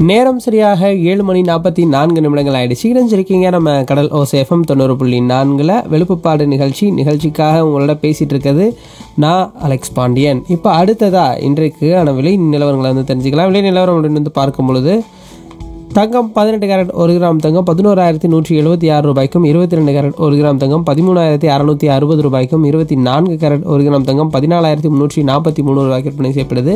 நேரம் சரியாக ஏழு மணி நாற்பத்தி நான்கு நிமிடங்கள் ஆயிடுச்சு இணைஞ்சிருக்கீங்க நம்ம கடல் ஓஸ் எஃப்எம் தொண்ணூறு புள்ளி நான்கில் வெளுப்புப்பாடு நிகழ்ச்சி நிகழ்ச்சிக்காக உங்களோட பேசிகிட்டு இருக்கிறது நான் அலெக்ஸ் பாண்டியன் இப்போ அடுத்ததா இன்றைக்கு ஆன விலை நிலவரங்களை வந்து தெரிஞ்சுக்கலாம் விலை நிலவரம் அப்படின்னு வந்து பார்க்கும் பொழுது தங்கம் பதினெட்டு கேரட் ஒரு கிராம் தங்கம் பதினோராயிரத்தி நூற்றி எழுபத்தி ஆறு ரூபாய்க்கும் இருபத்தி ரெண்டு கேரட் ஒரு கிராம் தங்கம் பதிமூணாயிரத்தி அறநூற்றி அறுபது ரூபாய்க்கும் இருபத்தி நான்கு கேரட் ஒரு கிராம் தங்கம் பதினாலாயிரத்தி முந்நூற்றி நாற்பத்தி மூணு ரூபாய்க்கு விற்பனை செய்யப்படுது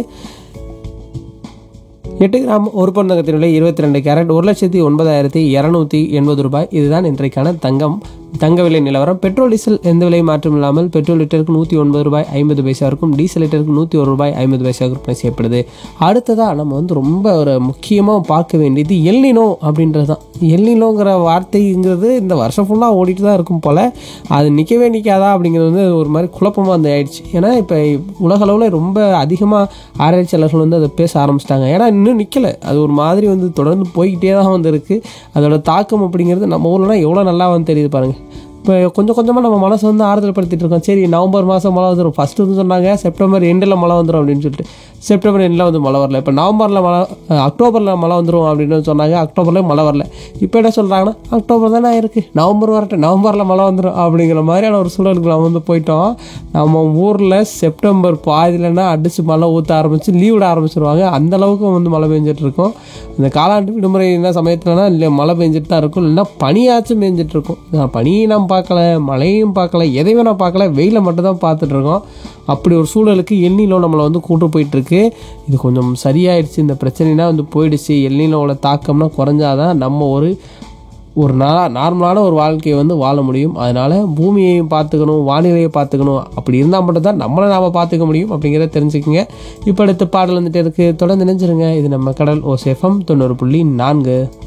எட்டு கிராம் ஒரு பவுன் தங்கத்தின் விலை இருபத்தி ரெண்டு கேரட் ஒரு லட்சத்தி ஒன்பதாயிரத்தி இரநூத்தி எண்பது ரூபாய் இதுதான் இன்றைக்கான தங்கம் தங்க விலை நிலவரம் பெட்ரோல் டீசல் எந்த விலை மாற்றம் இல்லாமல் பெட்ரோல் லிட்டருக்கு நூற்றி ஒன்பது ரூபாய் ஐம்பது பைசாவிற்கும் டீசல் லிட்டருக்கு நூற்றி ஒரு ரூபாய் ஐம்பது பைசா விற்பனை செய்யப்படுது அடுத்ததாக நம்ம வந்து ரொம்ப ஒரு முக்கியமாக பார்க்க வேண்டியது எல்லினோ அப்படின்றது தான் எல்லினோங்கிற வார்த்தைங்கிறது இந்த வருஷம் ஃபுல்லாக ஓடிட்டு தான் இருக்கும் போல் அது நிற்கவே நிற்காதா அப்படிங்கிறது வந்து ஒரு மாதிரி குழப்பமாக வந்து ஆயிடுச்சு ஏன்னா இப்போ உலக அளவில் ரொம்ப அதிகமாக ஆராய்ச்சியாளர்கள் வந்து அதை பேச ஆரம்பிச்சிட்டாங்க ஏன்னா இன்னும் நிற்கலை அது ஒரு மாதிரி வந்து தொடர்ந்து போய்கிட்டே தான் வந்து இருக்குது அதோட தாக்கம் அப்படிங்கிறது நம்ம ஊர்லலாம் எவ்வளோ நல்லா வந்து தெரியுது பாருங்கள் இப்போ கொஞ்சம் கொஞ்சமாக நம்ம மனசு வந்து ஆறுதல் படுத்திட்டு இருக்கோம் சரி நவம்பர் மாதம் மழை வந்துடும் ஃபஸ்ட்டு வந்து சொன்னாங்க செப்டம்பர் எண்டில் மழை வந்துடும் அப்படின்னு சொல்லிட்டு செப்டம்பர் எண்டில் வந்து மழை வரல இப்போ நவம்பரில் மழை அஹ், அக்டோபரில் மழை வந்துடும் அப்படின்னு சொன்னாங்க அக்டோபரில் மழை வரல இப்போ என்ன சொல்கிறாங்கன்னா அக்டோபர் தானே இருக்குது நவம்பர் வரட்டும் நவம்பரில் மழை வந்துடும் அப்படிங்கிற மாதிரியான ஒரு சூழலுக்கு நம்ம வந்து போயிட்டோம் நம்ம ஊரில் செப்டம்பர் பாதியிலனா அடித்து மழை ஊற்ற ஆரம்பித்து லீவ் விட ஆரம்பிச்சிருவாங்க அந்த அளவுக்கு வந்து மழை பெஞ்சிட்டு இருக்கும் இந்த காலாண்டு விடுமுறை என்ன சமயத்துலனா இல்லை மழை பெஞ்சிட்டு தான் இருக்கும் இல்லைன்னா பனியாச்சும் பெஞ்சிட்டு இருக்கும் நான் பனியும் நான் பார்க்கல மழையும் பார்க்கல எதையுமே நான் பார்க்கல வெயிலை மட்டும் தான் பார்த்துட்டு இருக்கோம் அப்படி ஒரு சூழலுக்கு எண்ணிலோ நம்மளை வந்து கூட்டு போயிட்டு இருக்கு இது கொஞ்சம் சரியாயிடுச்சு இந்த பிரச்சனைனா வந்து போயிடுச்சு எண்ணிலோட தாக்கம்னா குறைஞ்சாதான் நம்ம ஒரு ஒரு நா நார்மலான ஒரு வாழ்க்கையை வந்து வாழ முடியும் அதனால் பூமியையும் பார்த்துக்கணும் வானிலையை பார்த்துக்கணும் அப்படி இருந்தால் மட்டும்தான் நம்மளை நாம் பார்த்துக்க முடியும் அப்படிங்கிறத தெரிஞ்சுக்கங்க இப்போ அடுத்த பாடல் வந்துட்டு இருக்கு தொடர்ந்து நினைச்சிருங்க இது நம்ம கடல் ஓ சேஃபம் தொண்ணூறு புள்ளி நான்கு